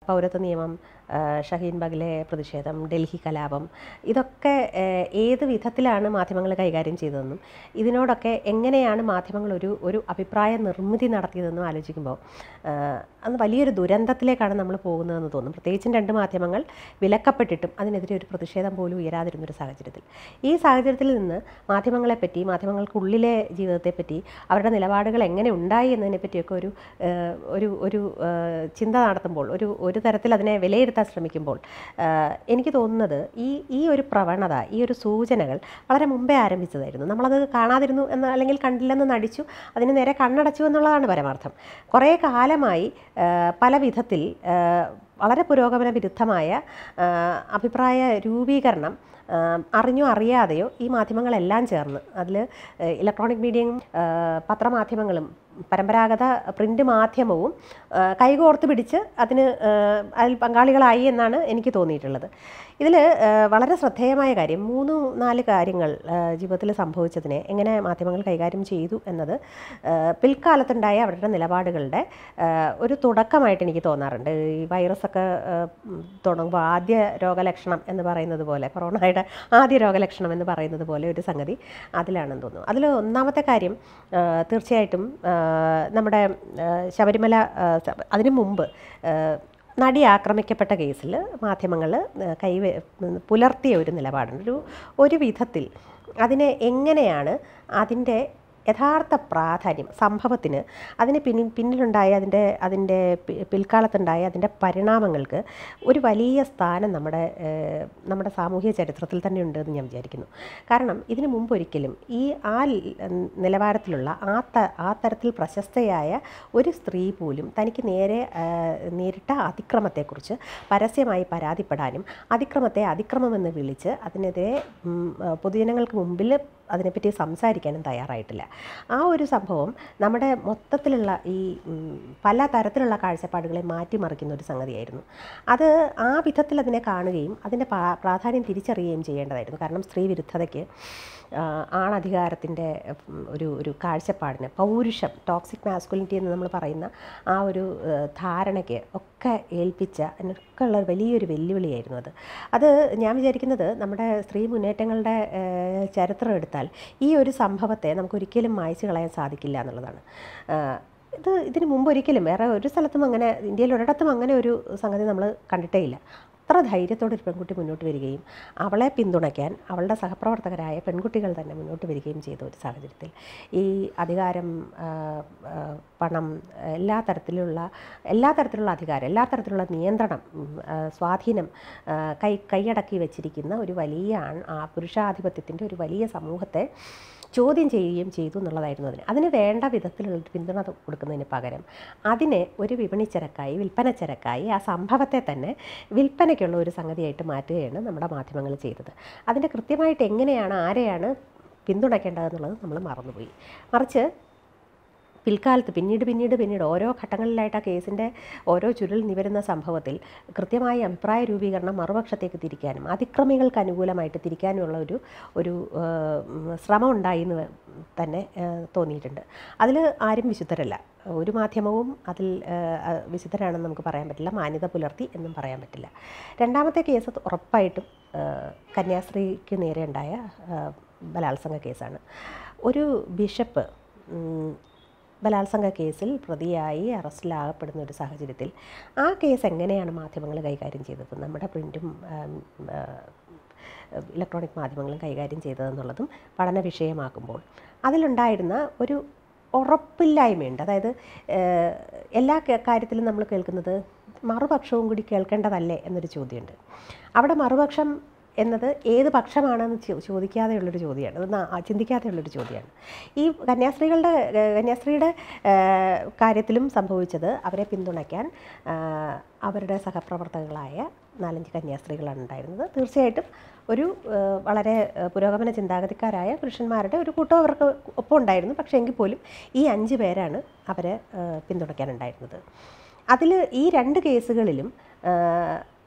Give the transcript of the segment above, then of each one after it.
പൗരത്വ നിയമം ആ, ഷഹീൻ ബഗിലെ പ്രതിഷേധം ഡൽഹി കലാപം ഇതൊക്കെ ഏഹ്, ഏത് വിധത്തിലാണ് മാധ്യമങ്ങൾ കൈകാര്യം ചെയ്തതെന്നും ഇതിനോടൊക്കെ എങ്ങനെയാണ് മാധ്യമങ്ങൾ ഒരു ഒരു അഭിപ്രായ നിർമ്മിതി നടത്തിയതെന്നും ആലോചിക്കുമ്പോൾ ആഹ്, അന്ന് വലിയൊരു ദുരന്തത്തിലേക്കാണ് നമ്മൾ പോകുന്നതെന്ന് തോന്നും പ്രത്യേകിച്ചും രണ്ട് മാധ്യമങ്ങൾ വിലക്കപ്പെട്ടിട്ടും അതിനെതിരെ ഒരു പ്രതിഷേധം പോലും ഉയരാതിരുന്നൊരു സാഹചര്യത്തിൽ ഈ സാഹചര്യത്തിൽ നിന്ന് മാധ്യമങ്ങളെപ്പറ്റി മാധ്യമങ്ങൾക്കുള്ളിലെ ജീവിതത്തെപ്പറ്റി അവരുടെ നിലപാടുകൾ എങ്ങനെ ഉണ്ടായി എന്നതിനെ പറ്റിയൊക്കെ ഒരു ഏഹ്, ഒരു ഒരു ഏഹ്, ചിന്ത നടത്തുമ്പോൾ ഒരു ഒരു തരത്തിൽ അതിനെ വിലയിരുത്താൻ ശ്രമിക്കുമ്പോൾ ഏഹ്, എനിക്ക് തോന്നുന്നത് ഈ ഈ ഒരു പ്രവണത ഈ ഒരു സൂചനകൾ വളരെ മുമ്പേ ആരംഭിച്ചതായിരുന്നു നമ്മളത് കാണാതിരുന്നു എന്ന് അല്ലെങ്കിൽ കണ്ടില്ലെന്ന് നടിച്ചു അതിന് നേരെ കണ്ണടച്ചു എന്നുള്ളതാണ് പരമാർത്ഥം കുറേ കാലമായി ഏഹ്, പല വിധത്തിൽ ഏഹ്, വളരെ പുരോഗമന വിരുദ്ധമായ ഏഹ്, അഭിപ്രായ രൂപീകരണം ആം, അറിഞ്ഞോ അറിയാതെയോ ഈ മാധ്യമങ്ങളെല്ലാം ചേർന്ന് അതിൽ ഇലക്ട്രോണിക് മീഡിയയും ആ, പത്രമാധ്യമങ്ങളും പരമ്പരാഗത പ്രിൻ്റ് മാധ്യമവും ആ, കൈകോർത്ത് പിടിച്ച് അതിന് ആ, അതിൽ പങ്കാളികളായി എന്നാണ് എനിക്ക് തോന്നിയിട്ടുള്ളത് ഇതിൽ വളരെ ശ്രദ്ധേയമായ കാര്യം മൂന്ന് നാല് കാര്യങ്ങൾ ജീവിതത്തിൽ സംഭവിച്ചതിനെ എങ്ങനെ മാധ്യമങ്ങൾ കൈകാര്യം ചെയ്തു എന്നത് ആ, പിൽക്കാലത്തുണ്ടായ അവരുടെ നിലപാടുകളുടെ ആ, ഒരു തുടക്കമായിട്ട് എനിക്ക് തോന്നാറുണ്ട് ഈ വൈറസൊക്കെ ആ, ഉം, തുടങ്ങുമ്പോൾ ആദ്യ രോഗലക്ഷണം എന്ന് പറയുന്നത് പോലെ കൊറോണയുടെ ആദ്യ രോഗലക്ഷണം എന്ന് പറയുന്നത് പോലെ ഒരു സംഗതി അതിലാണെന്ന് തോന്നുന്നു അതിൽ ഒന്നാമത്തെ കാര്യം ആ, തീർച്ചയായിട്ടും ആ, നമ്മുടെ ആ, ശബരിമല ആ, സ- അതിനു മുമ്പ് ആ, നടി ആക്രമിക്കപ്പെട്ട കേസിൽ മാധ്യമങ്ങൾ കൈ പുലർത്തിയ ഒരു നിലപാടുണ്ട് ഒരു ഒരു വിധത്തിൽ അതിനെ എങ്ങനെയാണ് അതിൻ്റെ യഥാർത്ഥ പ്രാധാന്യം സംഭവത്തിന് അതിന് പിന്നിൽ പിന്നിലുണ്ടായ അതിൻ്റെ അതിൻ്റെ പി- പിൽക്കാലത്തുണ്ടായ അതിൻ്റെ പരിണാമങ്ങൾക്ക് ഒരു വലിയ സ്ഥാനം നമ്മുടെ ഏഹ്, നമ്മുടെ സാമൂഹിക ചരിത്രത്തിൽ തന്നെ ഉണ്ട് എന്ന് ഞാൻ വിചാരിക്കുന്നു കാരണം ഇതിനു മുമ്പ് ഒരിക്കലും ഈ ആ ൽ- നിലവാരത്തിലുള്ള ആ ത ആ തരത്തിൽ പ്രശസ്തയായ ഒരു സ്ത്രീ പോലും തനിക്ക് നേരെ ഏഹ്, നേരിട്ട അതിക്രമത്തെക്കുറിച്ച് പരസ്യമായി പരാതിപ്പെടാനും അതിക്രമത്തെ അതിക്രമമെന്ന് വിളിച്ച് അതിനെതിരെ ഉം, ഏഹ്, പൊതുജനങ്ങൾക്ക് മുമ്പിൽ അതിനെപ്പറ്റി സംസാരിക്കാനും തയ്യാറായിട്ടില്ല ആ ഒരു സംഭവം നമ്മുടെ മൊത്തത്തിലുള്ള ഈ ഉം, പല തരത്തിലുള്ള കാഴ്ചപ്പാടുകളെ മാറ്റിമറിക്കുന്ന ഒരു സംഗതിയായിരുന്നു അത് ആ വിധത്തിൽ അതിനെ കാണുകയും അതിൻ്റെ പ്രാ- പ്രാധാന്യം തിരിച്ചറിയുകയും ചെയ്യേണ്ടതായിരുന്നു കാരണം സ്ത്രീ വിരുദ്ധതയ്ക്ക് ആ, ആണധികാരത്തിൻ്റെ ഉം, ഒരു ഒരു കാഴ്ചപ്പാടിന് പൗരുഷം ടോക്സിക് മാസ്കുലിറ്റി എന്ന് നമ്മൾ പറയുന്ന ആ ഒരു ഏഹ്, ധാരണയ്ക്ക് ഒക്കെ ഏൽപ്പിച്ച അതിനൊക്കെ ഉള്ള വലിയൊരു വെല്ലുവിളിയായിരുന്നു അത് അത് ഞാൻ വിചാരിക്കുന്നത് നമ്മുടെ സ്ത്രീ മുന്നേറ്റങ്ങളുടെ ഏഹ്, ചരിത്രം എടുത്താൽ ഈ ഒരു സംഭവത്തെ നമുക്കൊരിക്കലും മായ്ച്ചു കളയാൻ സാധിക്കില്ല എന്നുള്ളതാണ് ആഹ് ഇത് ഇതിന് മുമ്പ് ഒരിക്കലും വേറെ ഒരു സ്ഥലത്തും അങ്ങനെ ഇന്ത്യയിൽ ഒരിടത്തും അങ്ങനെ ഒരു സംഗതി നമ്മൾ കണ്ടിട്ടേ ഇല്ല അത്ര ധൈര്യത്തോടെ ഒരു പെൺകുട്ടി മുന്നോട്ട് വരികയും അവളെ പിന്തുണയ്ക്കാൻ അവളുടെ സഹപ്രവർത്തകരായ പെൺകുട്ടികൾ തന്നെ മുന്നോട്ട് വരികയും ചെയ്ത ഒരു സാഹചര്യത്തിൽ ഈ അധികാരം ആ, ആ, പണം എല്ലാ തരത്തിലുള്ള എല്ലാ തരത്തിലുള്ള അധികാരം എല്ലാ തരത്തിലുള്ള നിയന്ത്രണം ഉം, ആ, സ്വാധീനം ആ, കൈ കൈയടക്കി വെച്ചിരിക്കുന്ന ഒരു വലിയ ആൺ ആ പുരുഷാധിപത്യത്തിൻ്റെ ഒരു വലിയ സമൂഹത്തെ ചോദ്യം ചെയ്യുകയും ചെയ്തു എന്നുള്ളതായിരുന്നു അതിന് അതിന് വേണ്ട വിധത്തിലുള്ള ഒരു പിന്തുണ കൊടുക്കുന്നതിന് പകരം അതിനെ ഒരു വിപണിച്ചരക്കായി വിൽപ്പനച്ചരക്കായി ആ സംഭവത്തെ തന്നെ വിൽപ്പനയ്ക്കുള്ള ഒരു സംഗതിയായിട്ട് മാറ്റുകയാണ് നമ്മുടെ മാധ്യമങ്ങൾ ചെയ്തത് അതിൻ്റെ കൃത്യമായിട്ട് എങ്ങനെയാണ് ആരെയാണ് പിന്തുണയ്ക്കേണ്ടതെന്നുള്ളത് നമ്മൾ മറന്നുപോയി മറിച്ച് പിൽക്കാലത്ത് പിന്നീട് പിന്നീട് പിന്നീട് ഓരോ ഘട്ടങ്ങളിലായിട്ട് ആ കേസിൻ്റെ ഓരോ ചുരുൾ നിവരുന്ന സംഭവത്തിൽ കൃത്യമായ അഭിപ്രായ രൂപീകരണം മറുപക്ഷത്തേക്ക് തിരിക്കാനും അതിക്രമികൾക്ക് അനുകൂലമായിട്ട് തിരിക്കാനുമുള്ള ഒരു ഒരു ആ, ഉം, ശ്രമം ഉണ്ടായി എന്ന് തന്നെ ആ, തോന്നിയിട്ടുണ്ട് അതിൽ ആരും വിശുദ്ധരല്ല ഒരു മാധ്യമവും അതിൽ ആ, ആ, വിശുദ്ധരാണെന്ന് നമുക്ക് പറയാൻ പറ്റില്ല മാന്യത പുലർത്തി എന്നും പറയാൻ പറ്റില്ല രണ്ടാമത്തെ കേസ് ഉറപ്പായിട്ടും ആ, കന്യാസ്ത്രീക്ക് നേരെ ഉണ്ടായ ആ, ബലാത്സംഗ കേസാണ് ഒരു ബിഷപ്പ് ഉം, ബലാത്സംഗ കേസിൽ പ്രതിയായി അറസ്റ്റിലാകപ്പെടുന്ന ഒരു സാഹചര്യത്തിൽ ആ കേസ് എങ്ങനെയാണ് മാധ്യമങ്ങൾ കൈകാര്യം ചെയ്തത് നമ്മുടെ പ്രിൻറ്റും ഇലക്ട്രോണിക് മാധ്യമങ്ങളും കൈകാര്യം ചെയ്തതെന്നുള്ളതും പഠന വിഷയമാക്കുമ്പോൾ അതിലുണ്ടായിരുന്ന ഒരു ഉറപ്പില്ലായ്മയുണ്ട് അതായത് ഏഹ്, എല്ലാ ക- കാര്യത്തിലും നമ്മൾ കേൾക്കുന്നത് മറുപക്ഷവും കൂടി കേൾക്കേണ്ടതല്ലേ എന്നൊരു ചോദ്യമുണ്ട് അവിടെ മറുപക്ഷം എന്നത് ഏത് പക്ഷമാണെന്ന് ചോ- ചോദിക്കാതെയുള്ളൊരു ചോദ്യമാണ് അത് നാ- ചിന്തിക്കാതെയുള്ളൊരു ചോദ്യമാണ് ഈ കന്യാസ്ത്രീകളുടെ ഏഹ്, കന്യാസ്ത്രീയുടെ ഏഹ്, കാര്യത്തിലും സംഭവിച്ചത് അവരെ പിന്തുണയ്ക്കാൻ ആഹ്, അവരുടെ സഹപ്രവർത്തകങ്ങളായ നാലഞ്ച് കന്യാസ്ത്രീകളാണ് ഉണ്ടായിരുന്നത് തീർച്ചയായിട്ടും ഒരു ഏഹ്, വളരെ ഏഹ്, പുരോഗമന ചിന്താഗതിക്കാരായ പുരുഷന്മാരുടെ ഒരു കൂട്ടം അവർക്ക് ഒപ്പം ഉണ്ടായിരുന്നു പക്ഷേ എങ്കിൽ പോലും ഈ അഞ്ച് പേരാണ് അവരെ ഏഹ്, പിന്തുണയ്ക്കാനുണ്ടായിരുന്നത് അതിൽ ഈ രണ്ട് കേസുകളിലും ഏഹ്,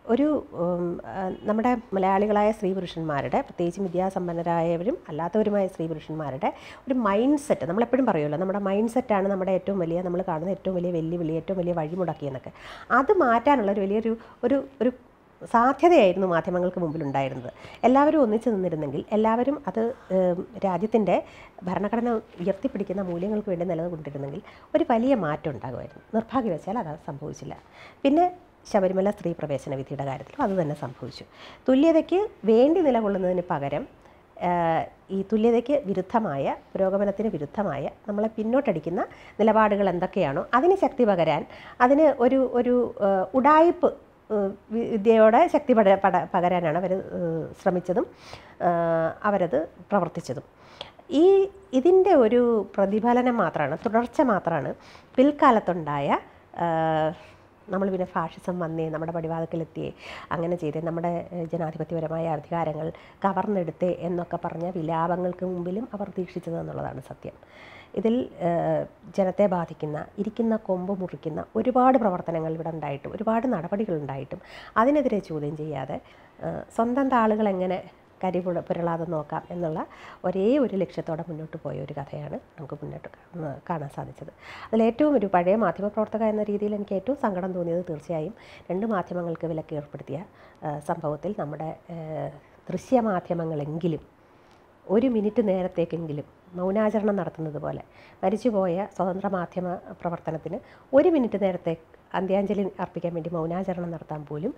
ഒരു ഉം, ആ, നമ്മുടെ മലയാളികളായ സ്ത്രീ പുരുഷന്മാരുടെ പ്രത്യേകിച്ച് വിദ്യാസമ്പന്നരായവരും അല്ലാത്തവരുമായ സ്ത്രീ പുരുഷന്മാരുടെ ഒരു മൈൻഡ് സെറ്റ് നമ്മളെപ്പോഴും പറയുമല്ലോ നമ്മുടെ മൈൻഡ് സെറ്റാണ് നമ്മുടെ ഏറ്റവും വലിയ നമ്മൾ കാണുന്ന ഏറ്റവും വലിയ വെല്ലുവിളി ഏറ്റവും വലിയ വഴിമുടക്കിയെന്നൊക്കെ അത് മാറ്റാനുള്ള ഒരു വലിയൊരു ഒരു ഒരു സാധ്യതയായിരുന്നു മാധ്യമങ്ങൾക്ക് മുമ്പിലുണ്ടായിരുന്നത് എല്ലാവരും ഒന്നിച്ചു നിന്നിരുന്നെങ്കിൽ എല്ലാവരും അത് രാജ്യത്തിൻ്റെ ഭരണഘടന ഉയർത്തിപ്പിടിക്കുന്ന മൂല്യങ്ങൾക്ക് വേണ്ടി നിലനിൽക്കൊണ്ടിരുന്നെങ്കിൽ ഒരു വലിയ മാറ്റം ഉണ്ടാകുമായിരുന്നു നിർഭാഗ്യവശാൽ അത് സംഭവിച്ചില്ല പിന്നെ ശബരിമല സ്ത്രീ പ്രവേശന വിധിയുടെ കാര്യത്തിലും അത് തന്നെ സംഭവിച്ചു തുല്യതയ്ക്ക് വേണ്ടി നിലകൊള്ളുന്നതിന് പകരം ആഹ് ഈ തുല്യതയ്ക്ക് വിരുദ്ധമായ പുരോഗമനത്തിന് വിരുദ്ധമായ നമ്മളെ പിന്നോട്ടടിക്കുന്ന നിലപാടുകൾ എന്തൊക്കെയാണോ അതിന് ശക്തി പകരാൻ അതിന് ഒരു ഒരു ആഹ് ഉഡായിപ്പ് ആഹ് വി- വിദ്യയോടെ ശക്തി പട പട പകരാനാണ് അവർ ശ്രമിച്ചതും ആഹ് അവരത് പ്രവർത്തിച്ചതും ഈ ഇതിൻ്റെ ഒരു പ്രതിഫലനം മാത്രമാണ് തുടർച്ച മാത്രമാണ് പിൽക്കാലത്തുണ്ടായ ആഹ് നമ്മൾ പിന്നെ ഫാഷിസം വന്നേ നമ്മുടെ പടിവാദത്തിലെത്തിയേ അങ്ങനെ ചെയ്തേ നമ്മുടെ ഏഹ്, ജനാധിപത്യപരമായ അധികാരങ്ങൾ കവർന്നെടുത്തേ എന്നൊക്കെ പറഞ്ഞ വിലാപങ്ങൾക്ക് മുമ്പിലും അവർ ദീക്ഷിച്ചത് എന്നുള്ളതാണ് സത്യം ഇതിൽ ഏഹ്, ജനത്തെ ബാധിക്കുന്ന ഇരിക്കുന്ന കൊമ്പ് മുറിക്കുന്ന ഒരുപാട് പ്രവർത്തനങ്ങൾ ഇവിടെ ഉണ്ടായിട്ടും ഒരുപാട് നടപടികൾ ഉണ്ടായിട്ടും അതിനെതിരെ ചോദ്യം ചെയ്യാതെ ഏഹ്, സ്വന്തം താളുകൾ എങ്ങനെ കരി പുര- പുരളാതെ നോക്കാം എന്നുള്ള ഒരേ ഒരു ലക്ഷ്യത്തോടെ മുന്നോട്ട് പോയ ഒരു കഥയാണ് നമുക്ക് മുന്നോട്ട് കാ- കാണാൻ സാധിച്ചത് അതിലേറ്റവും ഒരു പഴയ മാധ്യമപ്രവർത്തക എന്ന രീതിയിൽ എനിക്ക് ഏറ്റവും സങ്കടം തോന്നിയത് തീർച്ചയായും രണ്ട് മാധ്യമങ്ങൾക്ക് വിലക്ക് ഏർപ്പെടുത്തിയ ആ, സംഭവത്തിൽ നമ്മുടെ ആ, ദൃശ്യമാധ്യമങ്ങളെങ്കിലും ഒരു മിനിറ്റ് നേരത്തേക്കെങ്കിലും മൗനാചരണം നടത്തുന്നത് പോലെ മരിച്ചുപോയ സ്വതന്ത്ര മാധ്യമ പ്രവർത്തനത്തിന് ഒരു മിനിറ്റ് നേരത്തെ അന്ത്യാഞ്ജലി അർപ്പിക്കാൻ വേണ്ടി മൗനാചരണം നടത്താൻ പോലും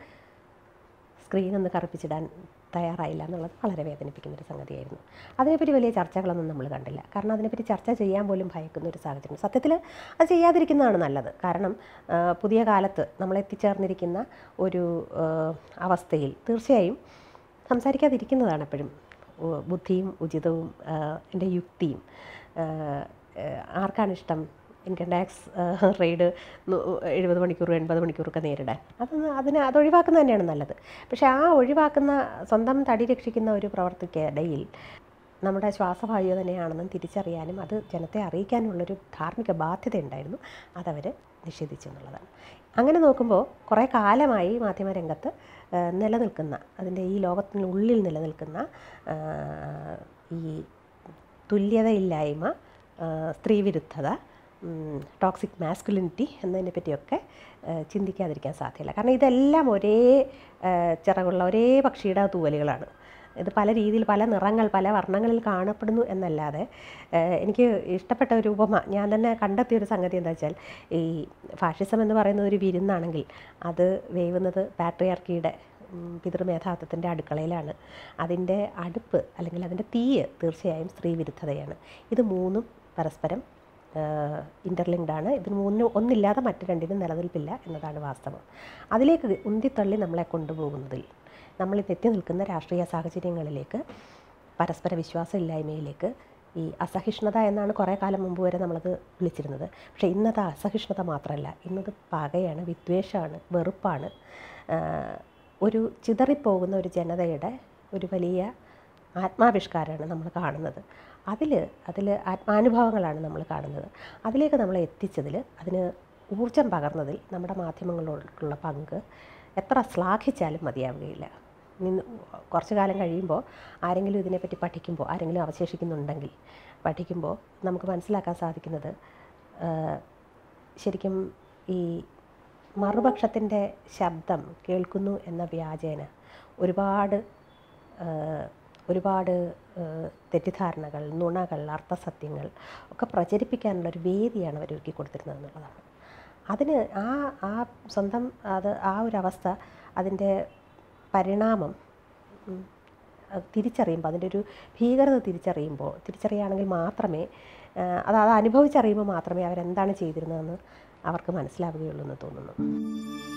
സ്ക്രീൻ ഒന്ന് കറുപ്പിച്ചിടാൻ തയ്യാറായില്ല എന്നുള്ളത് വളരെ വേദനിപ്പിക്കുന്ന ഒരു സംഗതിയായിരുന്നു അതിനെപ്പറ്റി വലിയ ചർച്ചകളൊന്നും നമ്മൾ കണ്ടില്ല കാരണം അതിനെപ്പറ്റി ചർച്ച ചെയ്യാൻ പോലും ഭയക്കുന്ന ഒരു സാഹചര്യം സത്യത്തിൽ അത് ചെയ്യാതിരിക്കുന്നതാണ് നല്ലത് കാരണം ആ, പുതിയ കാലത്ത് നമ്മൾ എത്തിച്ചേർന്നിരിക്കുന്ന ഒരു ആ, അവസ്ഥയിൽ തീർച്ചയായും സംസാരിക്കാതിരിക്കുന്നതാണ് എപ്പോഴും ഉ- ബുദ്ധിയും ഉചിതവും ആ, എൻ്റെ യുക്തിയും ആ, ആ, ആർക്കാണ് ഇഷ്ടം ഇൻകം ടാക്സ് റെയ്ഡ് എഴുപത് മണിക്കൂർ എൺപത് മണിക്കൂറൊക്കെ നേരിടാൻ അത് അതിന് അത് ഒഴിവാക്കുന്നത് തന്നെയാണ് നല്ലത് പക്ഷേ ആ ഒഴിവാക്കുന്ന സ്വന്തം തടി രക്ഷിക്കുന്ന ഒരു പ്രവർത്തിക്കിടയിൽ നമ്മുടെ ശ്വാസവായു തന്നെയാണെന്നും തിരിച്ചറിയാനും അത് ജനത്തെ അറിയിക്കാനുള്ളൊരു ധാർമ്മിക ബാധ്യത ഉണ്ടായിരുന്നു അതവർ നിഷേധിച്ചു എന്നുള്ളതാണ് അങ്ങനെ നോക്കുമ്പോൾ കുറേ കാലമായി മാധ്യമരംഗത്ത് ആ, നിലനിൽക്കുന്ന അതിൻ്റെ ഈ ലോകത്തിനുള്ളിൽ നിലനിൽക്കുന്ന ആ, ഈ തുല്യതയില്ലായ്മ ആ, സ്ത്രീവിരുദ്ധത ടോക്സിക് മാസ്കുലിനിറ്റി എന്നതിനെ പറ്റിയൊക്കെ ആ, ചിന്തിക്കാതിരിക്കാൻ സാധ്യമല്ല കാരണം ഇതെല്ലാം ഒരേ ആ, ചിറകുള്ള ഒരേ പക്ഷിയുടെ തൂവലുകളാണ് ഇത് പല രീതിയിൽ പല നിറങ്ങൾ പല വർണ്ണങ്ങളിൽ കാണപ്പെടുന്നു എന്നല്ലാതെ ഏഹ്, എനിക്ക് ഇഷ്ടപ്പെട്ട ഒരു ഉപമ ഞാൻ തന്നെ കണ്ടെത്തിയ ഒരു സംഗതി എന്താ വെച്ചാൽ ഈ ഫാഷിസം എന്ന് പറയുന്നത് ഒരു വിരുന്നാണെങ്കിൽ അത് വേവുന്നത് പാട്രിയാർക്കിയുടെ ഉം, പിതൃമേധാത്വത്തിൻ്റെ അടുക്കളയിലാണ് അതിൻ്റെ അടുപ്പ് അല്ലെങ്കിൽ അതിൻ്റെ തീയ് തീർച്ചയായും സ്ത്രീ വിരുദ്ധതയാണ് ഇത് മൂന്നും പരസ്പരം ഇൻ്റർലിങ്ക്ഡ് ആണ് ഇതിന് മൂന്നിനും ഒന്നില്ലാതെ മറ്റു രണ്ടിനും നിലനിൽപ്പില്ല എന്നതാണ് വാസ്തവം അതിലേക്ക് ഉന്തിത്തള്ളി നമ്മളെ കൊണ്ടുപോകുന്നതിൽ നമ്മൾ എത്തി നിൽക്കുന്ന രാഷ്ട്രീയ സാഹചര്യങ്ങളിലേക്ക് പരസ്പര വിശ്വാസമില്ലായ്മയിലേക്ക് ഈ അസഹിഷ്ണുത എന്നാണ് കുറേ കാലം മുമ്പ് വരെ നമ്മളത് വിളിച്ചിരുന്നത് പക്ഷേ ഇന്നത് അസഹിഷ്ണുത മാത്രമല്ല ഇന്നത് പകയാണ് വിദ്വേഷമാണ് വെറുപ്പാണ് ആഹ് ഒരു ചിതറിപ്പോകുന്ന ഒരു ജനതയുടെ ഒരു വലിയ ആത്മാവിഷ്കാരമാണ് നമ്മൾ കാണുന്നത് അതിൽ അതിൽ ആത്മാനുഭവങ്ങളാണ് നമ്മൾ കാണുന്നത് അതിലേക്ക് നമ്മളെ എത്തിച്ചതിൽ അതിന് ഊർജം പകർന്നതിൽ നമ്മുടെ മാധ്യമങ്ങളോടുള്ള പങ്ക് എത്ര ശ്ലാഘിച്ചാലും മതിയാവുകയില്ല നിന്ന് കുറച്ച് കാലം കഴിയുമ്പോൾ ആരെങ്കിലും ഇതിനെപ്പറ്റി പഠിക്കുമ്പോൾ ആരെങ്കിലും അവശേഷിക്കുന്നുണ്ടെങ്കിൽ പഠിക്കുമ്പോൾ നമുക്ക് മനസ്സിലാക്കാൻ സാധിക്കുന്നത് ആ, ശരിക്കും ഈ മറുപക്ഷത്തിൻ്റെ ശബ്ദം കേൾക്കുന്നു എന്ന വ്യാജേന ഒരുപാട് ആ, ഒരുപാട് ആ, തെറ്റിദ്ധാരണകൾ നുണകൾ അർത്ഥസത്യങ്ങൾ ഒക്കെ പ്രചരിപ്പിക്കാനുള്ള ഒരു വേദിയാണ് അവർ ഒരുക്കി കൊടുത്തിരുന്നത് എന്നുള്ളതാണ് അതിന് ആ ആ സ്വന്തം അത് ആ ഒരു അവസ്ഥ അതിൻ്റെ പരിണാമം ഉം, അത് തിരിച്ചറിയുമ്പോൾ അതിൻ്റെ ഒരു ഭീകരത തിരിച്ചറിയുമ്പോൾ തിരിച്ചറിയുകയാണെങ്കിൽ മാത്രമേ ആ, അത് അത് അനുഭവിച്ചറിയുമ്പോൾ മാത്രമേ അവരെന്താണ് ചെയ്തിരുന്നതെന്ന് അവർക്ക് മനസ്സിലാവുകയുള്ളൂ എന്ന് തോന്നുന്നു